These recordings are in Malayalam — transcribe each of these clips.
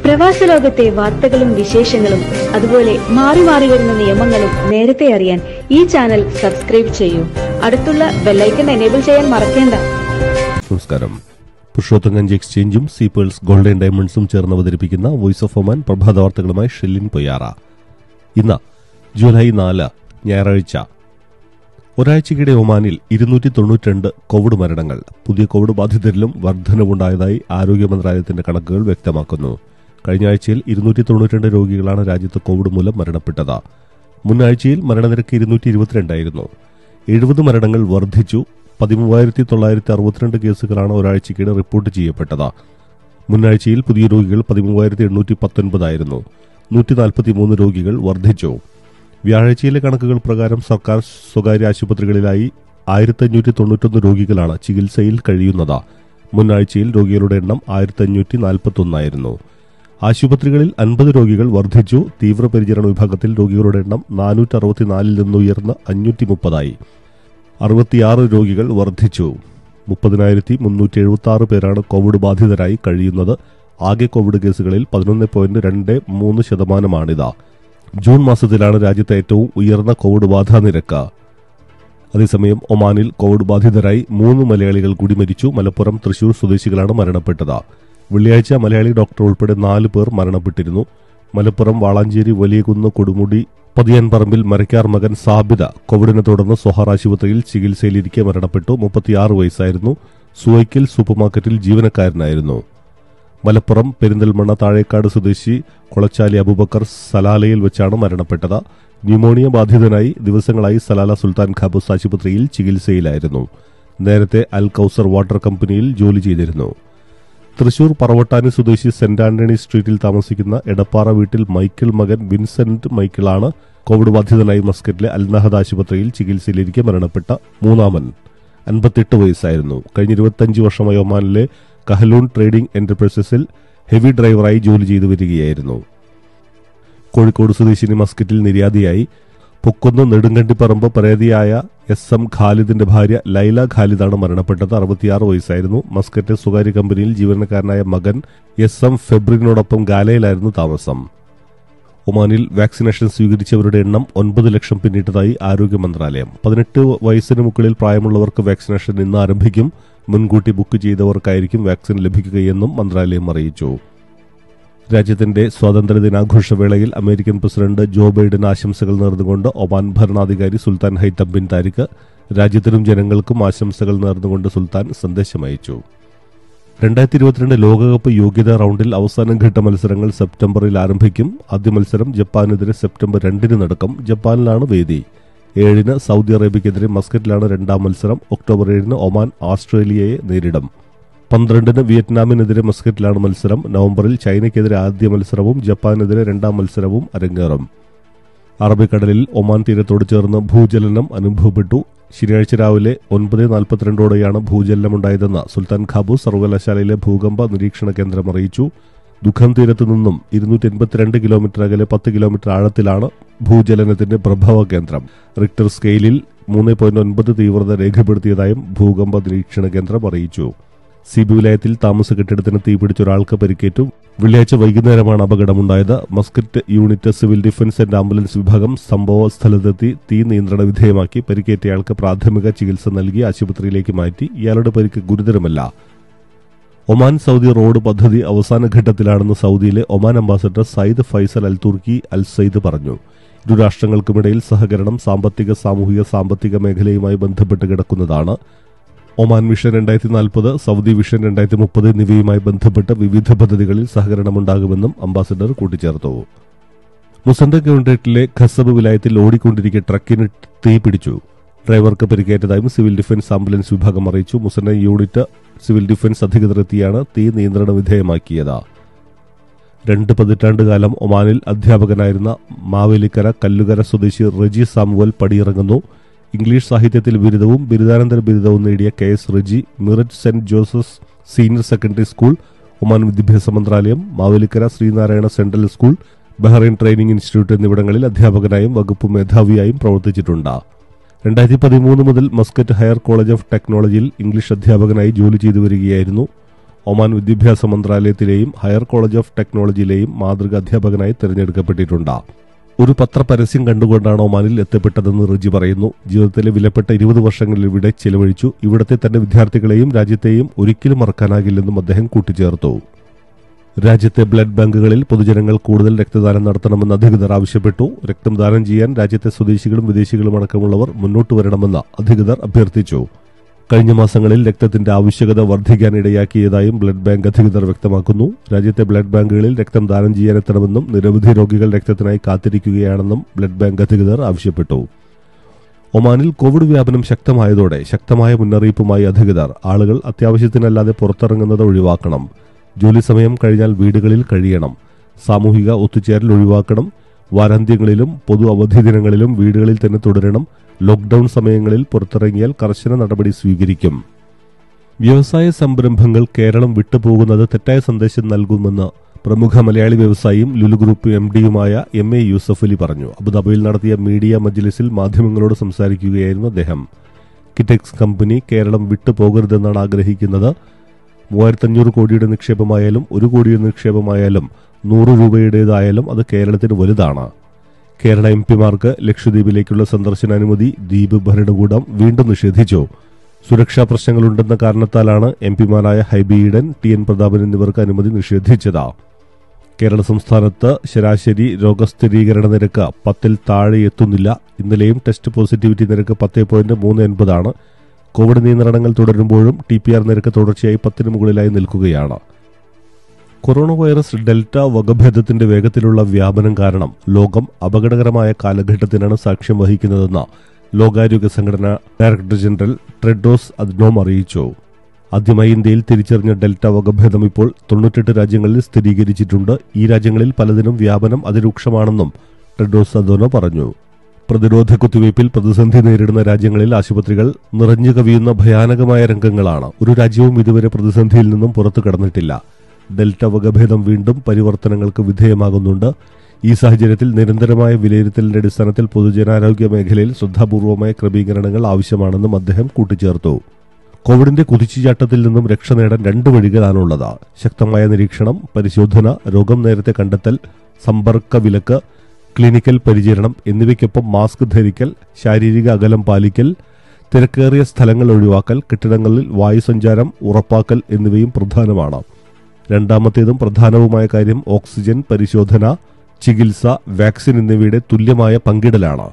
പ്രവാസ ലോകത്തെ വാർത്തകളും വിശേഷങ്ങളും അതുപോലെ മാറി മാറി വരുന്ന നിയമങ്ങളും നേരത്തെ അറിയാൻ ഈ ചാനൽ സബ്സ്ക്രൈബ് ചെയ്യൂ അടുത്തുള്ള ബെല്ലൈക്കൺ എനേബിൾ ചെയ്യാൻ മറക്കേണ്ട നമസ്കാരം പുരുഷോത്തങ്കഞ്ച് എക്സ്ചേഞ്ചും സീപ്പേൾസ് ഗോൾഡൻ ഡയമണ്ട്സും ചേർന്ന് അവതരിപ്പിക്കുന്ന വോയിസ് ഓഫ് ഒമാൻ പ്രഭാത വാർത്തകളുമായി ഷെല്ലിൻ പൊയ്യാറ ഇന്ന് ജൂലൈ നാല് ഞായറാഴ്ച ഒരാഴ്ചക്കിടെ ഒമാനിൽ ഇരുന്നൂറ്റി തൊണ്ണൂറ്റിരണ്ട് കോവിഡ് മരണങ്ങൾ പുതിയ കോവിഡ് ബാധിതരിലും വർധനവുണ്ടായതായി ആരോഗ്യ മന്ത്രാലയത്തിന്റെ കണക്കുകൾ വ്യക്തമാക്കുന്നു കഴിഞ്ഞ ആഴ്ചയിൽ ഇരുന്നൂറ്റി തൊണ്ണൂറ്റിരണ്ട് രോഗികളാണ് രാജ്യത്ത് കോവിഡ് മൂലം മരണപ്പെട്ടത് മുൻ ആഴ്ചയിൽ മരണനിരക്ക് ഇരുന്നൂറ്റി ഇരുപത്തിരണ്ടായിരുന്നു എഴുപത് മരണങ്ങൾ വർദ്ധിച്ചു പതിമൂവായിരത്തി തൊള്ളായിരത്തി അറുപത്തിരണ്ട് കേസുകളാണ് ഒരാഴ്ചക്കിടെ റിപ്പോർട്ട് ചെയ്യപ്പെട്ടത് മുന്നാഴ്ചയിൽ പുതിയ രോഗികൾ പതിമൂവായിരത്തി എണ്ണൂറ്റി പത്തൊൻപതായിരുന്നു നൂറ്റി നാൽപ്പത്തിമൂന്ന് രോഗികൾ വർദ്ധിച്ചു വ്യാഴാഴ്ചയിലെ കണക്കുകൾ പ്രകാരം സർക്കാർ സ്വകാര്യ ആശുപത്രികളിലായി ആയിരത്തി അഞ്ഞൂറ്റി തൊണ്ണൂറ്റൊന്ന് രോഗികളാണ് ചികിത്സയിൽ കഴിയുന്നത് മുന്നാഴ്ചയിൽ രോഗികളുടെ എണ്ണം ആയിരത്തി അഞ്ഞൂറ്റി നാൽപ്പത്തൊന്നായിരുന്നു ആശുപത്രികളിൽ അൻപത് രോഗികൾ വർദ്ധിച്ചു തീവ്രപരിചരണ വിഭാഗത്തിൽ രോഗികളുടെ എണ്ണം നാനൂറ്റി അറുപത്തിനാലിൽ നിന്ന് ഉയർന്ന് അഞ്ഞൂറ്റി മുപ്പതായി അറുപത്തിയാറ് രോഗികൾ വർദ്ധിച്ചു മുപ്പതിനായിരത്തി മുന്നൂറ്റി എഴുപത്തി ആറ് പേരാണ് കോവിഡ് ബാധിതരായി കഴിയുന്നത് ആകെ കോവിഡ് കേസുകളിൽ പതിനൊന്ന് പോയിന്റ് രണ്ട് മൂന്ന് ശതമാനമാണിത് ജൂൺ മാസത്തിലാണ് രാജ്യത്തെ ഏറ്റവും ഉയർന്ന കോവിഡ് ബാധാ നിരക്ക് അതേസമയം ഒമാനിൽ കോവിഡ് ബാധിതരായി മൂന്ന് മലയാളികൾ കൂടി മരിച്ചു മലപ്പുറം തൃശൂർ സ്വദേശികളാണ് മരണപ്പെട്ടത് വെള്ളിയാഴ്ച മലയാളി ഡോക്ടർ ഉൾപ്പെടെ നാല് പേർ മരണപ്പെട്ടിരുന്നു മലപ്പുറം വാളാഞ്ചേരി വലിയകുന്ന് കൊടുമുടി പതിയാൻപറമ്പിൽ മരക്കാർ മകൻ സാബിത കോവിഡിനെ തുടർന്ന് സൊഹാർ ആശുപത്രിയിൽ ചികിത്സയിലിരിക്കെ മരണപ്പെട്ടു മുപ്പത്തിയാറ് വയസ്സായിരുന്നു സുവൈക്കൽ സൂപ്പർമാർക്കറ്റിൽ ജീവനക്കാരനായിരുന്നു മലപ്പുറം പെരിന്തൽമണ്ണ താഴേക്കാട് സ്വദേശി കൊളച്ചാലി അബൂബക്കർ സലാലയിൽ വെച്ചാണ് മരണപ്പെട്ടത് ന്യൂമോണിയ ബാധിതനായി ദിവസങ്ങളായി സലാല സുൽത്താൻ ഖാബൂസ് ആശുപത്രിയിൽ ചികിത്സയിലായിരുന്നു നേരത്തെ അൽ കൌസർ വാട്ടർ കമ്പനിയിൽ ജോലി ചെയ്തിരുന്നു തൃശൂർ പറവട്ടാനി സ്വദേശി സെന്റ് ആന്റണി സ്ട്രീറ്റിൽ താമസിക്കുന്ന എടപ്പാറ വീട്ടിൽ മൈക്കിൾ മകൻ വിൻസെന്റ് മൈക്കിളാണ് കോവിഡ് ബാധിതനായി മസ്കറ്റിലെ അൽനഹദ് ആശുപത്രിയിൽ ചികിത്സയിലിരിക്കെ മരണപ്പെട്ട മൂന്നാമൻ അൻപത്തെട്ട് വയസ്സായിരുന്നു കഴിഞ്ഞ ഇരുപത്തഞ്ച് വർഷമായി ഒമാനിലെ കഹലൂൺ ട്രേഡിംഗ് എന്റർപ്രൈസസിൽ ഹെവി ഡ്രൈവറായി ജോലി ചെയ്തു വരികയായിരുന്നു കോഴിക്കോട് സ്വദേശിനി മസ്കറ്റിൽ നിര്യാതിയായി പൊക്കുന്ന് നെടുങ്കണ്ടിപ്പറമ്പ് പരേതിയായ എസ് എം ഖാലിദിന്റെ ഭാര്യ ലൈല ഖാലിദാണ് മരണപ്പെട്ടത് അറുപത്തിയാറ് വയസ്സായിരുന്നു മസ്കറ്റ് സ്വകാര്യ കമ്പനിയിൽ ജീവനക്കാരനായ മകൻ എസ് എം ഫെബ്രിനോടൊപ്പം ഗാലയിലായിരുന്നു താമസം ഒമാനിൽ വാക്സിനേഷൻ സ്വീകരിച്ചവരുടെ എണ്ണം ഒൻപത് ലക്ഷം പിന്നിട്ടതായി ആരോഗ്യ മന്ത്രാലയം പതിനെട്ട് വയസ്സിന് മുകളിൽ പ്രായമുള്ളവർക്ക് വാക്സിനേഷൻ ഇന്ന് ആരംഭിക്കും മുൻകൂട്ടി ബുക്ക് ചെയ്തവർക്കായിരിക്കും വാക്സിൻ ലഭിക്കുകയെന്നും മന്ത്രാലയം അറിയിച്ചു രാജ്യത്തിന്റെ സ്വാതന്ത്ര്യ ദിനാഘോഷ വേളയിൽ അമേരിക്കൻ പ്രസിഡന്റ് ജോ ബൈഡൻ ആശംസകൾ നേർന്നുകൊണ്ട് ഒമാൻ ഭരണാധികാരി സുൽത്താൻ ഹൈത്തം ബിൻ താരിഖ് രാജ്യത്തിനും ജനങ്ങൾക്കും ആശംസകൾ നേർന്നുകൊണ്ട് സുൽത്താൻ സന്ദേശമയച്ചു രണ്ടായിരത്തി ഇരുപത്തിരണ്ട് ലോകകപ്പ് യോഗ്യതാ റൗണ്ടിൽ അവസാനഘട്ട മത്സരങ്ങൾ സെപ്റ്റംബറിൽ ആരംഭിക്കും ആദ്യ മത്സരം ജപ്പാനെതിരെ സെപ്റ്റംബർ രണ്ടിന് നടക്കും ജപ്പാനിലാണ് വേദി ഏഴിന് സൗദി അറേബ്യക്കെതിരെ മസ്കറ്റിലാണ് രണ്ടാം മത്സരം ഒക്ടോബർ ഏഴിന് ഒമാൻ ഓസ്ട്രേലിയയെ നേരിടും പന്ത്രണ്ടിന് വിയറ്റ്നാമിനെതിരെ മസ്കറ്റിലാണ് മത്സരം നവംബറിൽ ചൈനയ്ക്കെതിരെ ആദ്യ മത്സരവും ജപ്പാനെതിരെ രണ്ടാം മത്സരവും അരങ്ങേറും അറബിക്കടലിൽ ഒമാൻ തീരത്തോട് ചേർന്ന് ഭൂചലനം അനുഭവപ്പെട്ടു ശനിയാഴ്ച രാവിലെ ഒൻപത് നാൽപ്പത്തിരണ്ടോടെയാണ് ഭൂചലനമുണ്ടായതെന്ന് സുൽത്താൻ ഖാബൂസ് സർവകലാശാലയിലെ ഭൂകമ്പ നിരീക്ഷണ കേന്ദ്രം അറിയിച്ചു ദുഃഖം തീരത്തു നിന്നും ഇരുന്നൂറ്റി എൺപത്തിരണ്ട് കിലോമീറ്റർ അകലെ പത്ത് കിലോമീറ്റർ ആഴത്തിലാണ് ഭൂചലനത്തിന്റെ പ്രഭവ കേന്ദ്രം റിക്ടർ സ്കെയിലിൽ മൂന്ന് പോയിന്റ് ഒൻപത് തീവ്രത രേഖപ്പെടുത്തിയതായും ഭൂകമ്പ നിരീക്ഷണ കേന്ദ്രം അറിയിച്ചു സിബി വിലയത്തിൽ താമസ കെട്ടിടത്തിന് തീപിടിച്ച ഒരാൾക്ക് പരിക്കേറ്റു വെള്ളിയാഴ്ച വൈകുന്നേരമാണ് അപകടമുണ്ടായത് Muscat unit civil defence and ambulance വിഭാഗം സംഭവ സ്ഥലത്തെത്തി തീ നിയന്ത്രണ വിധേയമാക്കി പരിക്കേറ്റയാൾക്ക് പ്രാഥമിക ചികിത്സ നൽകി ആശുപത്രിയിലേക്ക് മാറ്റി ഇയാളുടെ പരിക്ക് ഗുരുതരമല്ല ഒമാൻ സൗദി റോഡ് പദ്ധതി അവസാന ഘട്ടത്തിലാണെന്ന് സൗദിയിലെ Oman ambassador Sayyid Faisal al Turki al Sayyid പറഞ്ഞു ഇരു രാഷ്ട്രങ്ങൾക്കുമിടയിൽ സഹകരണം സാമ്പത്തിക സാമൂഹിക സാമ്പത്തിക മേഖലയുമായി ബന്ധപ്പെട്ട് കിടക്കുന്നതാണ് ഒമാൻ വിഷൻ രണ്ടായിരത്തി നാൽപ്പത് സൗദി വിഷൻ രണ്ടായിരത്തി മുപ്പത് എന്നിവയുമായി ബന്ധപ്പെട്ട് വിവിധ പദ്ധതികളിൽ സഹകരണമുണ്ടാകുമെന്നും അംബാസഡർ കൂട്ടിച്ചേർത്തു മുസണ്ട ഗവൺറേറ്റിലെ ഖസബ് വിലായത്തിൽ ഓടിക്കൊണ്ടിരിക്കെ ട്രക്കിന് തീ പിടിച്ചു ഡ്രൈവർക്ക് പരിക്കേറ്റതായും സിവിൽ ഡിഫൻസ് ആംബുലൻസ് വിഭാഗം അറിയിച്ചു മുസണ്ട യൂണിറ്റ് സിവിൽ ഡിഫൻസ് അധികൃതർ എത്തിയാണ് തീ നിയന്ത്രണ വിധേയമാക്കിയത് രണ്ട് പതിറ്റാണ്ട് കാലം ഒമാനിൽ അധ്യാപകനായിരുന്ന മാവേലിക്കര കല്ലുകര സ്വദേശി റജി സാമുവൽ പടിയിറങ്ങുന്നു ഇംഗ്ലീഷ് സാഹിത്യത്തിൽ ബിരുദവും ബിരുദാനന്തര ബിരുദവും നേടിയ കെ എസ് റജി മിററ്റ് saint Joseph senior secondary school Oman വിദ്യാഭ്യാസ മന്ത്രാലയം Mavelikkara Sreenarayana central school Bahrain training institute എന്നിവിടങ്ങളിൽ അധ്യാപകനായും വകുപ്പ് മേധാവിയായും പ്രവർത്തിച്ചിട്ടുണ്ട് രണ്ടായിരത്തി പതിമൂന്ന് മുതൽ മസ്കറ്റ് ഹയർ കോളേജ് ഓഫ് ടെക്നോളജിയിൽ ഇംഗ്ലീഷ് അധ്യാപകനായി ജോലി ചെയ്തു വരികയായിരുന്നു ഒമാൻ വിദ്യാഭ്യാസ മന്ത്രാലയത്തിലെയും ഹയർ കോളേജ് ഓഫ് ടെക്നോളജിയിലെയും മാതൃക അധ്യാപകനായി തിരഞ്ഞെടുക്കപ്പെട്ടിട്ടുണ്ട് ഒരു പത്രപരസ്യം കണ്ടുകൊണ്ടാണ് ഒമാനിൽ എത്തപ്പെട്ടതെന്ന് റിജി പറയുന്നു ജീവിതത്തിലെ വിലപ്പെട്ട ഇരുപത് വർഷങ്ങളിൽ ഇവിടെ ചിലവഴിച്ചു ഇവിടത്തെ തന്റെ വിദ്യാർത്ഥികളെയും രാജ്യത്തെയും ഒരിക്കലും മറക്കാനാകില്ലെന്നും അദ്ദേഹം കൂട്ടിച്ചേർത്തു രാജ്യത്തെ ബ്ലഡ് ബാങ്കുകളിൽ പൊതുജനങ്ങൾ കൂടുതൽ രക്തദാനം നടത്തണമെന്ന് അധികൃതർ ആവശ്യപ്പെട്ടു രക്തം ദാനം ചെയ്യാൻ രാജ്യത്തെ സ്വദേശികളും വിദേശികളും അടക്കമുള്ളവർ മുന്നോട്ട് വരണമെന്ന് അധികൃതർ അഭ്യർത്ഥിച്ചു കഴിഞ്ഞ മാസങ്ങളിൽ രക്തത്തിന്റെ ആവശ്യകത വർദ്ധിക്കാനിടയാക്കിയതായും ബ്ലഡ് ബാങ്ക് അധികൃതർ വ്യക്തമാക്കുന്നു രാജ്യത്തെ ബ്ലഡ് ബാങ്കുകളിൽ രക്തം ദാനം ചെയ്യാനെത്തണമെന്നും നിരവധി രോഗികൾ രക്തത്തിനായി കാത്തിരിക്കുകയാണെന്നും ബ്ലഡ് ബാങ്ക് അധികൃതർ ആവശ്യപ്പെട്ടു ഒമാനിൽ കോവിഡ് വ്യാപനം ശക്തമായതോടെ ശക്തമായ മുന്നറിയിപ്പുമായി അധികൃതർ ആളുകൾ അത്യാവശ്യത്തിനല്ലാതെ പുറത്തിറങ്ങുന്നത് ഒഴിവാക്കണം ജോലി സമയം കഴിഞ്ഞാൽ വീടുകളിൽ കഴിയണം സാമൂഹിക ഒത്തുചേരൽ ഒഴിവാക്കണം വാരാന്ത്യങ്ങളിലും പൊതു അവധി ദിനങ്ങളിലും വീടുകളിൽ തന്നെ തുടരണം ലോക്ഡൌൺ സമയങ്ങളിൽ പുറത്തിറങ്ങിയാൽ കർശന നടപടി സ്വീകരിക്കും വ്യവസായ സംരംഭങ്ങൾ കേരളം വിട്ടുപോകുന്നത് തെറ്റായ സന്ദേശം നൽകുമെന്ന് പ്രമുഖ മലയാളി വ്യവസായിയും ലുലു ഗ്രൂപ്പ് എം ഡിയുമായ എം എ യൂസഫ് അലി പറഞ്ഞു അബുദാബിയിൽ നടത്തിയ മീഡിയ മജ്ലിസിൽ മാധ്യമങ്ങളോട് സംസാരിക്കുകയായിരുന്നു അദ്ദേഹം കിറ്റെക്സ് കമ്പനി കേരളം വിട്ടുപോകരുതെന്നാണ് ആഗ്രഹിക്കുന്നത് മൂവായിരത്തഞ്ഞൂറ് കോടിയുടെ നിക്ഷേപമായാലും ഒരു കോടിയുടെ നിക്ഷേപമായാലും നൂറ് രൂപയുടേതായാലും അത് കേരളത്തിന് വലുതാണ് കേരള എം പിമാർക്ക് ലക്ഷദ്വീപിലേക്കുള്ള സന്ദർശനാനുമതി ദ്വീപ് ഭരണകൂടം വീണ്ടും നിഷേധിച്ചു സുരക്ഷാ പ്രശ്നങ്ങളുണ്ടെന്ന കാരണത്താലാണ് എം പിമാരായ ഹൈബി ഈഡൻ ടി എൻ പ്രതാപൻ എന്നിവർക്ക് അനുമതി നിഷേധിച്ചത് കേരള സംസ്ഥാനത്ത് ശരാശരി രോഗസ്ഥിരീകരണ നിരക്ക് പത്തിൽ താഴെ എത്തുന്നില്ല ഇന്നലെയും ടെസ്റ്റ് പോസിറ്റിവിറ്റി നിരക്ക് പത്ത് പോയിന്റ് മൂന്ന് എൺപതാണ് കോവിഡ് നിയന്ത്രണങ്ങൾ തുടരുമ്പോഴും ടി പി ആർ നിരക്ക് തുടർച്ചയായി പത്തിന് മുകളിലായി നിൽക്കുകയാണ് കൊറോണ വൈറസ് ഡെൽറ്റ വകഭേദത്തിന്റെ വേഗത്തിലുള്ള വ്യാപനം കാരണം ലോകം അപകടകരമായ കാലഘട്ടത്തിനാണ് സാക്ഷ്യം വഹിക്കുന്നതെന്ന് ലോകാരോഗ്യ സംഘടന ഡയറക്ടർ ജനറൽ ട്രെഡോസ് അദ്നോം അറിയിച്ചു ആദ്യമായി ഇന്ത്യയിൽ തിരിച്ചറിഞ്ഞ ഡെൽറ്റ വകഭേദം ഇപ്പോൾ തൊണ്ണൂറ്റെട്ട് രാജ്യങ്ങളിൽ സ്ഥിരീകരിച്ചിട്ടുണ്ട് ഈ രാജ്യങ്ങളിൽ പലതിനും വ്യാപനം അതിരൂക്ഷമാണെന്നും ടെഡ്രോസ് അദോനോ പറഞ്ഞു പ്രതിരോധ കുത്തിവയ്പിൽ പ്രതിസന്ധി നേരിടുന്ന രാജ്യങ്ങളിൽ ആശുപത്രികൾ നിറഞ്ഞു കവിയുന്ന ഭയാനകമായ രംഗങ്ങളാണ് ഒരു രാജ്യവും ഇതുവരെ പ്രതിസന്ധിയിൽ നിന്നും പുറത്തു കടന്നിട്ടില്ല ഡെൽറ്റ വകഭേദം വീണ്ടും പരിവർത്തനങ്ങൾക്ക് വിധേയമാകുന്നുണ്ട് ഈ സാഹചര്യത്തിൽ നിരന്തരമായ വിലയിരുത്തലിന്റെ അടിസ്ഥാനത്തിൽ പൊതുജനാരോഗ്യ മേഖലയിൽ ശ്രദ്ധാപൂർവമായ ക്രമീകരണങ്ങൾ ആവശ്യമാണെന്നും അദ്ദേഹം കൂട്ടിച്ചേർത്തു കോവിഡിന്റെ കുതിച്ചുചാട്ടത്തിൽ നിന്നും രക്ഷ നേടാൻ രണ്ട് വഴികളാണുള്ളത് ശക്തമായ നിരീക്ഷണം പരിശോധന രോഗം നേരത്തെ കണ്ടെത്തൽ സമ്പർക്ക വിലക്ക് ക്ലിനിക്കൽ പരിചരണം എന്നിവയ്ക്കൊപ്പം മാസ്ക് ധരിക്കൽ ശാരീരിക അകലം പാലിക്കൽ തിരക്കേറിയ സ്ഥലങ്ങൾ ഒഴിവാക്കൽ കെട്ടിടങ്ങളിൽ വായുസഞ്ചാരം ഉറപ്പാക്കൽ എന്നിവയും പ്രധാനമാണ് രണ്ടാമത്തേതും പ്രധാനവുമായ കാര്യം ഓക്സിജൻ പരിശോധന ചികിത്സ വാക്സിൻ എന്നിവയുടെ തുല്യമായ പങ്കിടലാണ്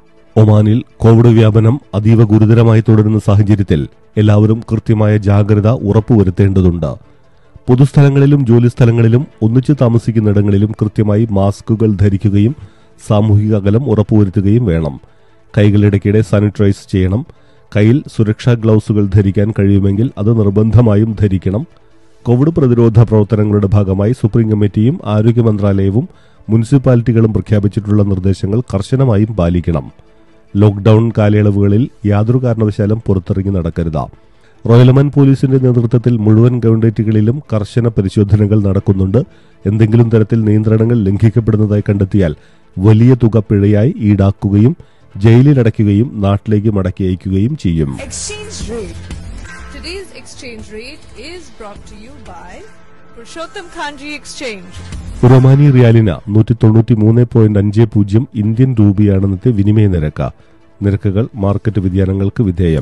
ഒമാനിൽ കോവിഡ് വ്യാപനം അതീവ ഗുരുതരമായി തുടരുന്ന സാഹചര്യത്തിൽ എല്ലാവരും കൃത്യമായ ജാഗ്രത ഉറപ്പുവരുത്തേണ്ടതുണ്ട് പൊതുസ്ഥലങ്ങളിലും ജോലിസ്ഥലങ്ങളിലും ഒന്നിച്ചു താമസിക്കുന്നിടങ്ങളിലും കൃത്യമായി മാസ്കുകൾ ധരിക്കുകയും സാമൂഹിക അകലം ഉറപ്പുവരുത്തുകയും വേണം കൈകളിടയ്ക്കിടെ സാനിറ്റൈസ് ചെയ്യണം കയ്യിൽ സുരക്ഷാ ഗ്ലൗസുകൾ ധരിക്കാൻ കഴിയുമെങ്കിൽ അത് നിർബന്ധമായും ധരിക്കണം കോവിഡ് പ്രതിരോധ പ്രവർത്തനങ്ങളുടെ ഭാഗമായി സുപ്രീം കമ്മിറ്റിയും ആരോഗ്യ മന്ത്രാലയവും മുനിസിപ്പാലിറ്റികളും പ്രഖ്യാപിച്ചിട്ടുള്ള നിർദ്ദേശങ്ങൾ കർശനമായും പാലിക്കണം ലോക്ഡൌൺ കാലയളവുകളിൽ യാതൊരു കാരണവശാലും പുറത്തിറങ്ങി നടക്കരുത് റോയലമൻ പോലീസിന്റെ നേതൃത്വത്തിൽ മുഴുവൻ ഗവൺമെന്റുകളിലും കർശന പരിശോധനകൾ നടക്കുന്നുണ്ട് എന്തെങ്കിലും തരത്തിൽ നിയന്ത്രണങ്ങൾ ലംഘിക്കപ്പെടുന്നതായി കണ്ടെത്തിയാൽ വലിയ തുക പിഴയായി ഈടാക്കുകയും ജയിലിലടയ്ക്കുകയും നാട്ടിലേക്ക് മടക്കി അയക്കുകയും ചെയ്യും Exchange rate. Today's exchange rate is brought to you by Purushottam Kanji Exchange. Omani റിയാലിന് നൂറ്റി തൊണ്ണൂറ്റി മൂന്ന് പോയിന്റ് അഞ്ച് പൂജ്യം ഇന്ത്യൻ രൂപയാണ് ഇന്നത്തെ വിനിമയ നിരക്ക് നിരക്കുകൾ മാർക്കറ്റ് വ്യതിയാനങ്ങൾക്ക് വിധേയം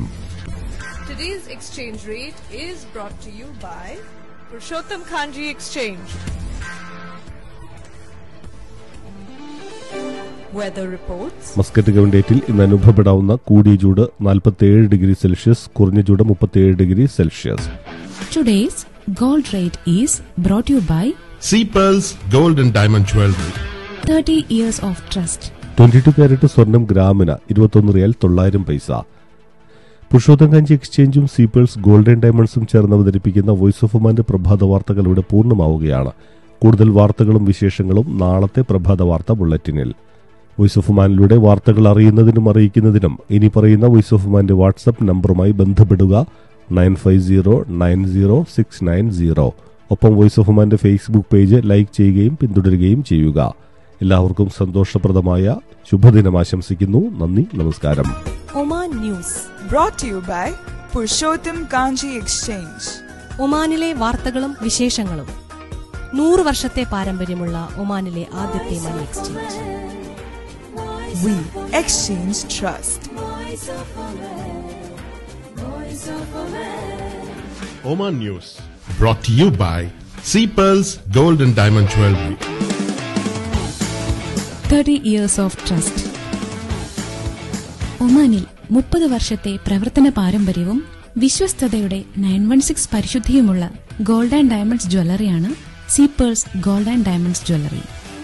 Today's exchange rate is brought to you by Purushottam Kanji Exchange. Weather reports. Muscat ഗവൺഡേറ്റിൽ ഇന്ന് അനുഭവപ്പെടാവുന്ന കൂടിയ ചൂട് നാൽപ്പത്തിയേഴ് ഡിഗ്രി സെൽഷ്യസ് കുറഞ്ഞ ചൂട് മുപ്പത്തിയേഴ് degree Celsius Today's gold rate is brought to you by Sea Pearls Gold and Diamond Jewelry. 30 years of trust. Twenty two carat സ്വർണം ഗ്രാമിന് ഇരുപത്തൊന്ന് റിയാൽ തൊള്ളായിരം പൈസ പുരുഷോത്തം കാഞ്ചി എക്സ്ചേഞ്ചും സീപ്പേഴ്സ് ഗോൾഡൻ ഡയമണ്ട്സും ചേർന്ന് അവതരിപ്പിക്കുന്ന വോയിസ് ഓഫ് ഒമാന്റെ പ്രഭാത വാർത്തകൾ ഇവിടെ പൂർണ്ണമാവുകയാണ് കൂടുതൽ വാർത്തകളും വിശേഷങ്ങളും നാളത്തെ പ്രഭാത വാർത്ത ബുള്ളറ്റിനിൽ വോയിസ് ഓഫ് ഒമാനിലൂടെ വാർത്തകൾ അറിയുന്നതിനും അറിയിക്കുന്നതിനും ഇനി പറയുന്ന വോയിസ് ഓഫ് ഒമാന്റെ വാട്സ്ആപ്പ് നമ്പറുമായി ബന്ധപ്പെടുക nine five zero nine zero six nine zero ഒപ്പം വോയിസ് ഓഫ് ഒമാന്റെ ഫേസ്ബുക്ക് പേജ് ലൈക്ക് ചെയ്യുകയും പിന്തുടരുകയും ചെയ്യുക എല്ലാവർക്കും സന്തോഷപ്രദമായ ശുഭദിനം ആശംസിക്കുന്നു നന്ദി നമസ്കാരം Oman News. Brought to you by Purushottam Kanji Exchange. ഒമാനിലെ വാർത്തകളും വിശേഷങ്ങളും നൂറ് വർഷത്തെ പാരമ്പര്യമുള്ള ഒമാനിലെ ആദ്യത്തെ money exchange We exchange trust. Oman News. Brought to you by Sea Pearls Gold and Diamond Jewelry. Thirty years of trust ഒമാനിൽ മുപ്പത് വർഷത്തെ പ്രവർത്തന പാരമ്പര്യവും വിശ്വസ്തതയുടെ നയൻ വൺ സിക്സ് പരിശുദ്ധിയുമുള്ള ഗോൾഡ് ആൻഡ് ഡയമണ്ട്സ് ജ്വല്ലറിയാണ് Sea Pearls gold and diamonds jewellery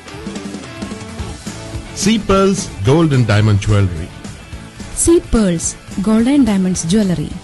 Sea Pearls Gold and Diamond Jewelry. Sea Pearls gold and diamonds jewellery